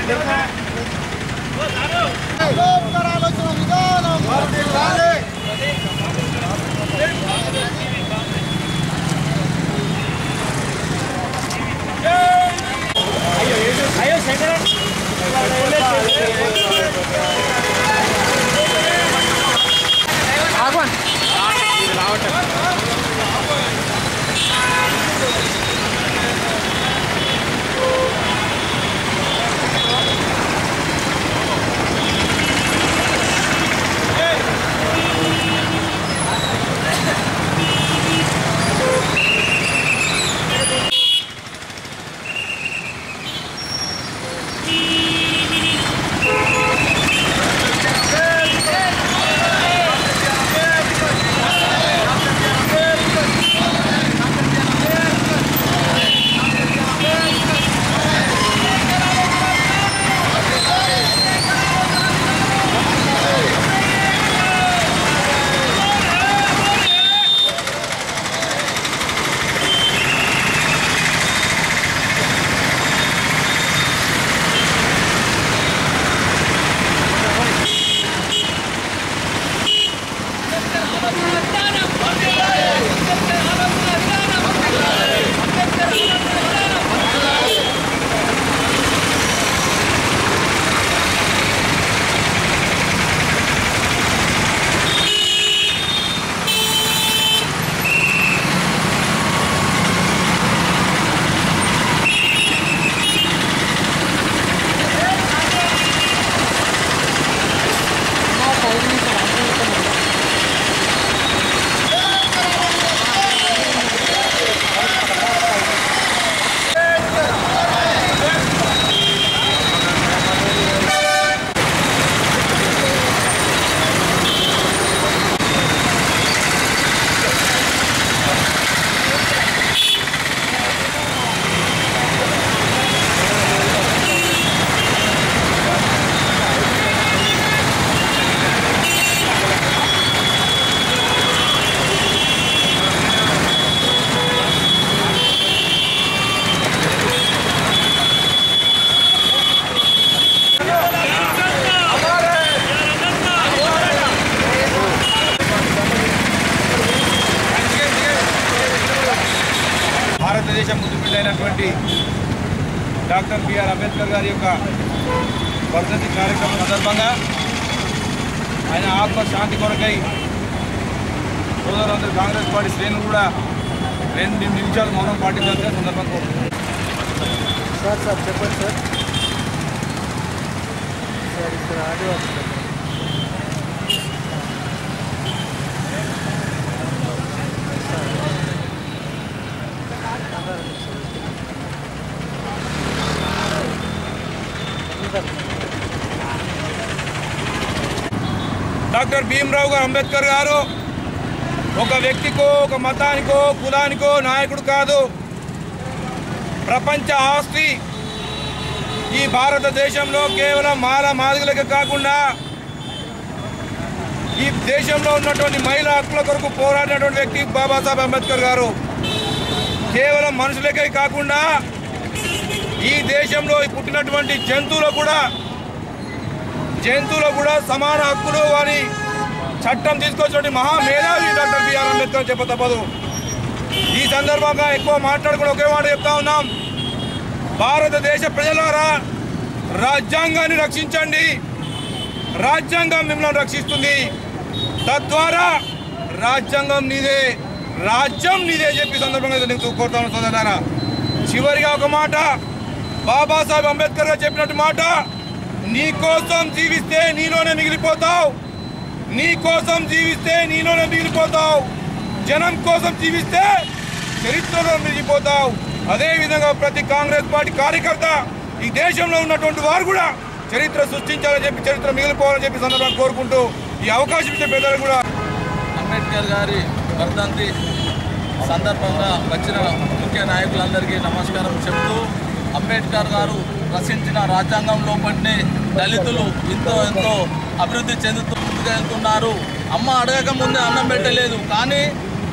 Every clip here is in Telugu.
అంబేద్కర్ ఆలోచన విధానం భారతదేశ ముద్దుబిడ్డైనటువంటి డాక్టర్ బిఆర్ అంబేద్కర్ గారి యొక్క వర్ధంతి కార్యక్రమం సందర్భంగా ఆయన ఆత్మ శాంతి కొరకై సోదరులందరూ కాంగ్రెస్ పార్టీ శ్రేణులు కూడా రెండు నిమిషాలు మౌనం పాటించాల్సిన సందర్భం కోరుతున్నాను సార్ సార్ చెప్పండి సార్ సార్ ఇక్కడ ఆడియో డాక్టర్ భీమరావు గారు అంబేద్కర్ గారు ఒక వ్యక్తికో ఒక మతానికో కులానికో నాయకుడు కాదు ప్రపంచ ఆస్తి ఈ భారతదేశంలో కేవలం మాల మాదిగలకే కాకుండా ఈ దేశంలో ఉన్నటువంటి మహిళా హక్కుల కొరకు పోరాడినటువంటి వ్యక్తి బాబాసాహెబ్ అంబేద్కర్ గారు కేవలం మనుషులకే కాకుండా ఈ దేశంలో పుట్టినటువంటి జంతువులకు కూడా జంతువులకు కూడా సమాన హక్కులు అని చట్టం తీసుకొచ్చిన మహామేధావి డాక్టర్ బిఆర్ అంబేద్కర్ చెప్ప తప్పదు ఈ సందర్భంగా ఎక్కువ మాట్లాడుకుని ఒకే మాట చెప్తా ఉన్నాం భారతదేశ ప్రజలారా రాజ్యాంగాన్ని రక్షించండి రాజ్యాంగం మిమ్మల్ని రక్షిస్తుంది తద్వారా రాజ్యాంగం నీదే రాజ్యం నీదే చెప్పి సందర్భంగా నీకు కోరుతాను సోదరులారా చివరిగా ఒక మాట బాబాసాహెబ్ అంబేద్కర్ గారు చెప్పినట్టు మాట నీ కోసం జీవిస్తే నీలోనే మిగిలిపోతావు నీ కోసం జీవిస్తే నీలోనే మిగిలిపోతావు జనం కోసం జీవిస్తే చరిత్రలో మిగిలిపోతావు అదే విధంగా ప్రతి కాంగ్రెస్ పార్టీ కార్యకర్త ఈ దేశంలో ఉన్నటువంటి వారు కూడా చరిత్ర సృష్టించాలని చెప్పి చరిత్ర మిగిలిపోవాలని చెప్పి సందర్భంగా కోరుకుంటూ ఈ అవకాశం ఇచ్చే పెద్దలు కూడా అంబేద్కర్ గారి వర్ధంతి సందర్భంగా వచ్చిన ముఖ్య నాయకులందరికీ నమస్కారం చెప్తూ అంబేద్కర్ గారు రచించిన రాజ్యాంగంలో పడినే దళితులు ఎంతో ఎంతో అభివృద్ధి చెందుతూ ముందుకెళ్తున్నారు అమ్మ అడగక ముందే అన్నం పెట్టలేదు కానీ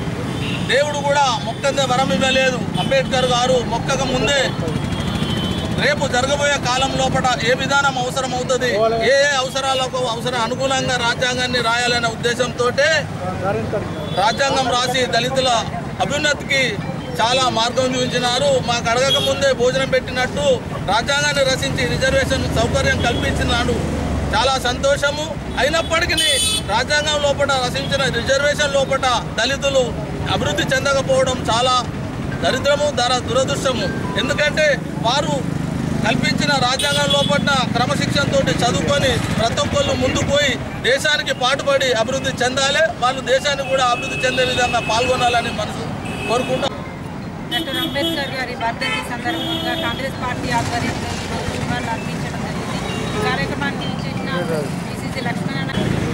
దేవుడు కూడా మొక్కందే వరం ఇవ్వలేదు అంబేద్కర్ గారు మొక్కక ముందే రేపు జరగబోయే కాలం లోపల ఏ విధానం అవసరం అవుతుంది ఏ ఏ అవసరాలకు అవసరం అనుగుణంగా రాజ్యాంగాన్ని రాయాలనే ఉద్దేశంతో రాజ్యాంగం రాసి దళితుల అభ్యున్నతికి చాలా మార్గం చూపించినారు మాకు అడగక ముందే భోజనం పెట్టినట్టు రాజ్యాంగాన్ని రచించి రిజర్వేషన్ సౌకర్యం కల్పించినాడు చాలా సంతోషము అయినప్పటికీ రాజ్యాంగం లోపల రచించిన రిజర్వేషన్ లోపల దళితులు అభివృద్ధి చెందకపోవడం చాలా దరిద్రము ధర దురదృష్టము ఎందుకంటే వారు కల్పించిన రాజ్యాంగం లోపల క్రమశిక్షణతో చదువుకొని ప్రతి ఒక్కళ్ళు ముందుకు పోయి దేశానికి పాటుపడి అభివృద్ధి చెందాలి వాళ్ళు దేశాన్ని కూడా అభివృద్ధి చెందే విధంగా పాల్గొనాలని మనసు కోరుకుంటాం డాక్టర్ అంబేద్కర్ గారి వర్ధంతి సందర్భంగా కాంగ్రెస్ పార్టీ ఆధ్వర్యంలో ఈరోజు నివాళులు అర్పించడం జరిగింది ఈ కార్యక్రమానికి చేసిన PCC Lakshmana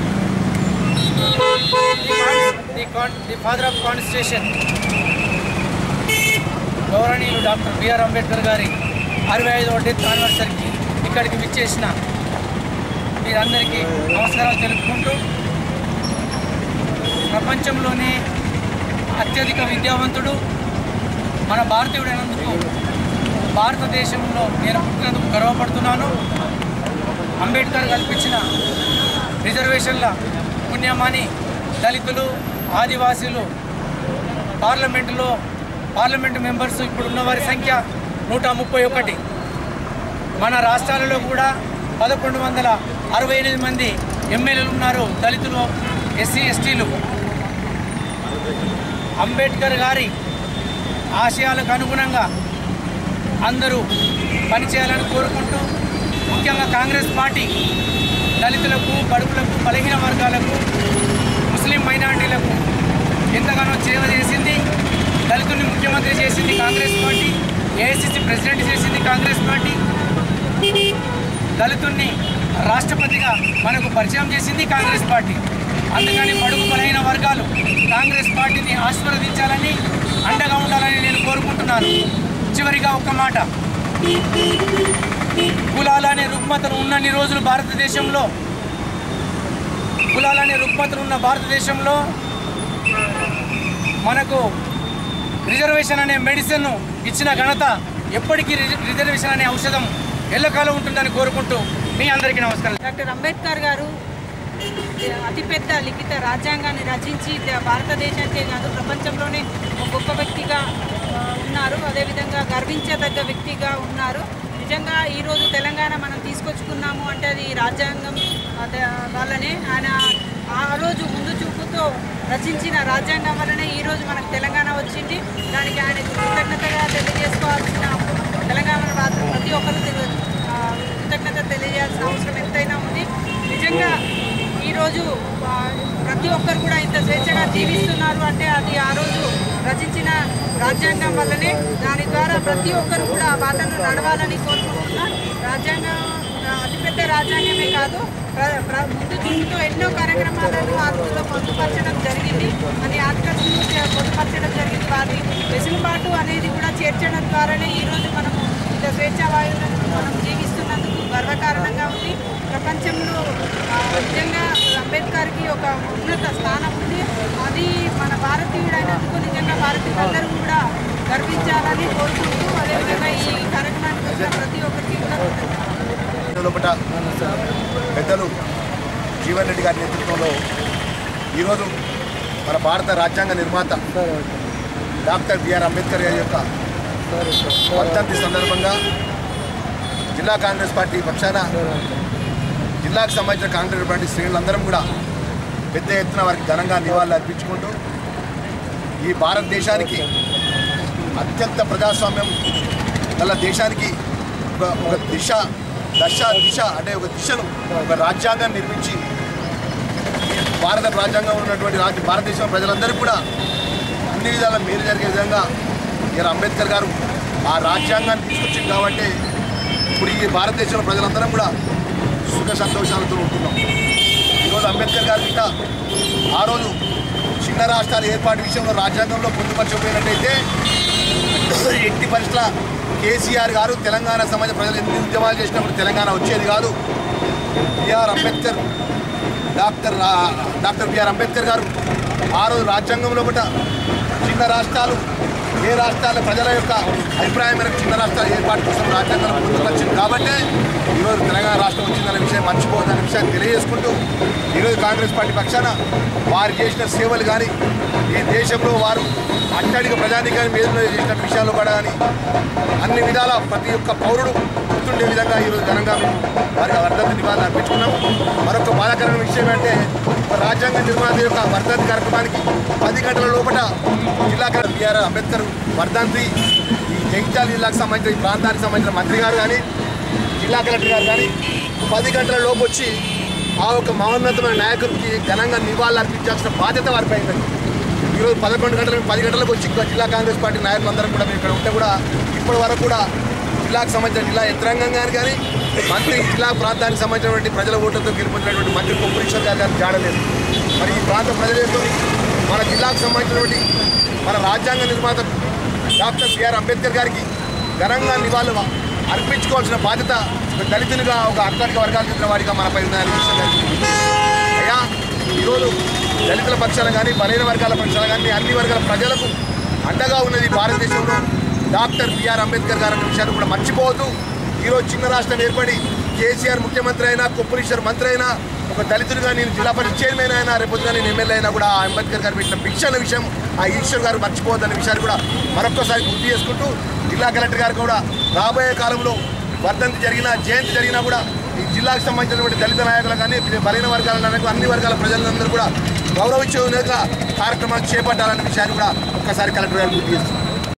the con the father of constitution గౌరవనీయులు డాక్టర్ బిఆర్ అంబేద్కర్ గారి అరవై ఐదవ డెత్ యానివర్సరీకి ఇక్కడికి విచ్చేసిన మీరందరికీ నమస్కారాలు తెలుపుకుంటూ ప్రపంచంలోనే అత్యధిక విద్యావంతుడు మన భారతీయుడైనందుకు భారతదేశంలో నేను పుట్టినందుకు గర్వపడుతున్నాను అంబేద్కర్ కల్పించిన రిజర్వేషన్ల పుణ్యమాని దళితులు ఆదివాసీలు పార్లమెంటులో పార్లమెంటు మెంబర్స్ ఇప్పుడు ఉన్న వారి సంఖ్య నూట ముప్పై ఒకటి మన రాష్ట్రాలలో కూడా పదకొండు వందల అరవై ఎనిమిది మంది ఎమ్మెల్యేలు ఉన్నారు దళితులు ఎస్సీ ఎస్టీలు అంబేద్కర్ గారి ఆశయాలకు అనుగుణంగా అందరూ పనిచేయాలని కోరుకుంటూ ముఖ్యంగా కాంగ్రెస్ పార్టీ దళితులకు బడుగులకు బలహీన వర్గాలకు ముస్లిం మైనార్టీలకు ఎంతగానో సేవ చేసింది దళితుల్ని ముఖ్యమంత్రి చేసింది కాంగ్రెస్ పార్టీ ఏఐసిసి ప్రెసిడెంట్ చేసింది కాంగ్రెస్ పార్టీ దళితుల్ని రాష్ట్రపతిగా మనకు పరిచయం చేసింది కాంగ్రెస్ పార్టీ అందుకని బడుగు బలహీన వర్గాలు కాంగ్రెస్ పార్టీని ఆశీర్వదించాలని అండగా ఉండాలని నేను కోరుకుంటున్నాను చివరిగా ఒక మాట కులాలనే రుగ్మతలు ఉన్నన్ని రోజులు భారతదేశంలో కులాలనే రుగ్మతలు ఉన్న భారతదేశంలో మనకు రిజర్వేషన్ అనే మెడిసిన్ ఇచ్చిన ఘనత ఎప్పటికీ రిజ- రిజర్వేషన్ అనే ఔషధం ఎల్లకాలం ఉంటుందని కోరుకుంటూ మీ అందరికీ నమస్కారం డాక్టర్ అంబేద్కర్ గారు అతిపెద్ద లిఖిత రాజ్యాంగాన్ని రచించి ద- భారతదేశానికే కాదు ప్రపంచంలోనే ఒక గొప్ప వ్యక్తిగా ఆ, ఉన్నారు అదేవిధంగా గర్వించదగ్గ వ్యక్తిగా ఉన్నారు నిజంగా ఈరోజు తెలంగాణ మనం తీసుకొచ్చుకున్నాము అంటే అది రాజ్యాంగం అదే వల్లనే ఆయన ఆ రోజు ముందు చూపుతో రచించిన రాజ్యాంగం వల్లనే ఈరోజు మనకు తెలంగాణ వచ్చింది దానికి ఆయన కృతజ్ఞతగా తెలియజేసుకోవాల్సిన తెలంగాణ రాత్రి ప్రతి ఒక్కరూ తెలి- ఆ, కృతజ్ఞత తెలియజేయాల్సిన అవసరం ఎంతైనా ఉంది నిజంగా ఈరోజు ఆ, ప్రతి ఒక్కరు కూడా ఇంత స్వేచ్ఛగా జీవిస్తున్నారు అంటే అది ఆ రోజు రచించిన రాజ్యాంగం వల్లనే దాని ద్వారా ప్రతి ఒక్కరు కూడా ఆ బాటను నడవాలని కోరుకుంటున్నా రాజ్యాంగం ఆ, అతిపెద్ద రాజ్యాంగమే కాదు ప్ర- ప్ర- ముందు చూపుతూ ఎన్నో కార్యక్రమాలను ఆ రోజులో పొందుపరచడం జరిగింది అని ఆర్టికల్స్ పొందుపరచడం జరిగింది వాటి వెసులుబాటు అనేది కూడా చేర్చడం ద్వారానే ఈరోజు మనము ఇంత స్వేచ్ఛ వాయువులను మనం జీవిస్తున్నందుకు గర్వకారణంగా ఉంది ప్రపంచంలో ఆ, నిజంగా అంబేద్కర్కి ఒక ఉన్నత స్థానం ఉంది అది మన భారతీయుడైనందుకు నిజంగా భారతీయులందరూ కూడా గర్వించాలని కోరుకుంటూ అదేవిధంగా ఈ కార్యక్రమానికి వచ్చిన ప్రతి ఒక్కరికి కూడా కృతజ్ఞతలు. లోపల పెద్దలు జీవన్ రెడ్డి గారి నేతృత్వంలో ఈరోజు మన భారత రాజ్యాంగ నిర్మాత డాక్టర్ బిఆర్ అంబేద్కర్ గారి యొక్క వర్ధంతి సందర్భంగా జిల్లా కాంగ్రెస్ పార్టీ పక్షాన జిల్లాకు సంబంధించిన కాంగ్రెస్ పార్టీ శ్రేణులందరం కూడా పెద్ద ఎత్తున వారికి ఘనంగా నివాళులు అర్పించుకుంటూ ఈ భారతదేశానికి అత్యంత ప్రజాస్వామ్యం గల దేశానికి ఒక ఒక దిశ దశ దిశ అంటే ఒక దిశను ఒక రాజ్యాంగాన్ని నిర్మించి భారత రాజ్యాంగంలో ఉన్నటువంటి రాజ్య భారతదేశం ప్రజలందరూ కూడా అన్ని విధాల మేలు జరిగే విధంగా ఇలా అంబేద్కర్ గారు ఆ రాజ్యాంగాన్ని తీసుకొచ్చింది కాబట్టి ఇప్పుడు ఈ భారతదేశంలో ప్రజలందరం కూడా సుఖ సంతోషాలతో ఉంటున్నాం ఈరోజు అంబేద్కర్ గారు ఇంకా ఆ రోజు చిన్న రాష్ట్రాల ఏర్పాటు విషయంలో రాజ్యాంగంలో పొందుపరచకపోయినట్టయితే ఎట్టి పరిస్థితుల కేసీఆర్ గారు తెలంగాణ సమాజ ప్రజలు ఎన్ని ఉద్యమాలు చేసినప్పుడు తెలంగాణ వచ్చేది కాదు బిఆర్ అంబేద్కర్ డాక్టర్ రా- డాక్టర్ బిఆర్ అంబేద్కర్ గారు ఆ రోజు రాజ్యాంగంలో ఒకట చిన్న రాష్ట్రాలు ఏ రాష్ట్రాల ప్రజల యొక్క అభిప్రాయం మేరకు చిన్న రాష్ట్రాల ఏర్పాటు కోసం రాజ్యాంగంలో పొందుపరిచింది కాబట్టే ఈరోజు తెలంగాణ రాష్ట్రం వచ్చిందనే విషయం మర్చిపోవద్దనే విషయాన్ని తెలియజేసుకుంటూ ఈరోజు కాంగ్రెస్ పార్టీ పక్షాన వారు చేసిన సేవలు కానీ ఈ దేశంలో వారు అట్టడిక ప్రజానికాన్ని మీద చేసిన విషయాలు కూడా కానీ అన్ని విధాల ప్రతి ఒక్క పౌరుడు గుర్తుండే విధంగా ఈరోజు ఘనంగా మేము వారికి వర్ధంతి నివాళులు అర్పించుకున్నాం మరొక బాధాకరమైన విషయం అంటే రాజ్యాంగ నిర్మాణ యొక్క వర్ధంతి కార్యక్రమానికి పది గంటల లోపల జిల్లా కలెక్టర్ బిఆర్ అంబేద్కర్ వర్ధంతి ఈ జగిత్యాల జిల్లాకు సంబంధించిన ఈ ప్రాంతానికి సంబంధించిన మంత్రి గారు కానీ జిల్లా కలెక్టర్ గారు కానీ పది గంటల లోపు వచ్చి ఆ ఒక మహోన్నతమైన నాయకుడికి ఘనంగా నివాళులు అర్పించాల్సిన బాధ్యత వారిపై ఉంది ఈరోజు పదకొండు గంటలకు పది గంటలకు వచ్చి ఇక్కడ జిల్లా కాంగ్రెస్ పార్టీ నాయకులందరూ కూడా మేము ఇక్కడ ఉంటే కూడా ఇప్పటి వరకు కూడా జిల్లాకు సంబంధించిన జిల్లా యంత్రాంగం గారు కానీ మంత్రి జిల్లా ప్రాంతానికి సంబంధించినటువంటి ప్రజల ఓట్లతో గెలుపొందినటువంటి మంత్రి కొప్పురీశ్వర్ గారు కానీ జాడలేదు మరి ఈ ప్రాంత ప్రజల యొక్క మన జిల్లాకు సంబంధించినటువంటి మన రాజ్యాంగ నిర్మాత డాక్టర్ బిఆర్ అంబేద్కర్ గారికి ఘనంగా నివాళులు అర్పించుకోవాల్సిన బాధ్యత ఒక దళితునిగా ఒక అక్కడికి వర్గాలకు చెందిన వాడిగా మనపై ఉందని విషయం తెలిసింది. అయ్యా ఈరోజు దళితుల పక్షాన కానీ బలైన వర్గాల పక్షాన కానీ అన్ని వర్గాల ప్రజలకు అండగా ఉన్నది భారతదేశంలో డాక్టర్ బిఆర్ అంబేద్కర్ గారు అనే విషయాన్ని కూడా మర్చిపోవద్దు ఈరోజు చిన్న రాష్ట్రం ఏర్పడి కేసీఆర్ ముఖ్యమంత్రి అయినా కొప్పులీశ్వర్ మంత్రి అయినా ఒక దళితుడిగా నేను జిల్లా పరిషత్ చైర్మన్ అయినా రేపొద్దుగా నేను ఎమ్మెల్యే అయినా కూడా ఆ అంబేద్కర్ గారు పెట్టిన భిక్ష అనే విషయం ఆ ఈశ్వర్ గారు మర్చిపోవద్దనే విషయాన్ని కూడా మరొక్కసారి గుర్తు చేసుకుంటూ జిల్లా కలెక్టర్ గారు కూడా రాబోయే కాలంలో వర్ధంతి జరిగినా జయంతి జరిగినా కూడా ఈ జిల్లాకు సంబంధించినటువంటి దళిత నాయకులు కానీ బలైన వర్గాల నాయకులు అన్ని వర్గాల ప్రజలందరూ కూడా గౌరవించే విధంగా కార్యక్రమాలు చేపట్టాలనే విషయాన్ని కూడా ఒక్కసారి కలెక్టర్ గారు గుర్తు చేస్తున్నారు